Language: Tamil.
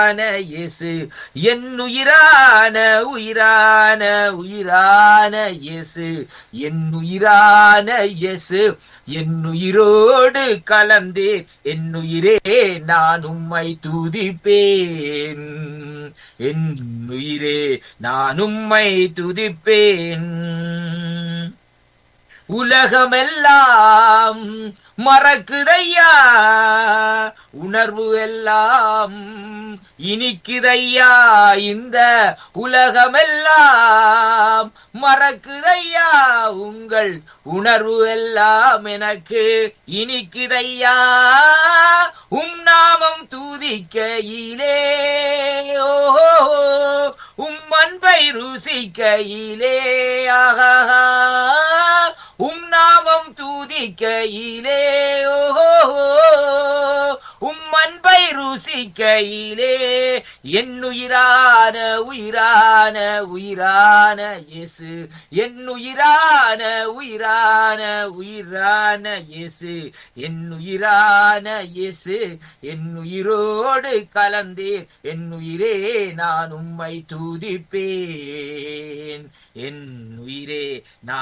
இயேசு என் உயிரான உயிரான உயிரான இயேசு என் உயிரான இயேசு என் உயிரோடு கலந்தே என் உயிரே நான் உம்மை துதிப்பேன் என் உயிரே நான் உம்மை துதிப்பேன் உலகமெல்லாம் மறக்குதையா உணர்வு எல்லாம் இனிக்குதையா இந்த உலகமெல்லாம் மறக்குதையா உங்கள் உணர்வு எல்லாம் எனக்கு இனிக்குதையா உம் நாமம் தூதிக்கையிலே ஓஹோ உம் அன்பை ருசிக்கையிலே ஆஹா உம் நாமம் தூதிக்கையிலே ஓஹோ உம் அன்பை ருசிக்கையிலே என் உயிரான உயிரான உயிரான இயேசு என் உயிரான உயிரான உயிரான இயேசு என் உயிரான இயேசு என் உயிரோடு கலந்தே என் உயிரே நான் உம்மை துதிப்பேன் என் உயிரே நான்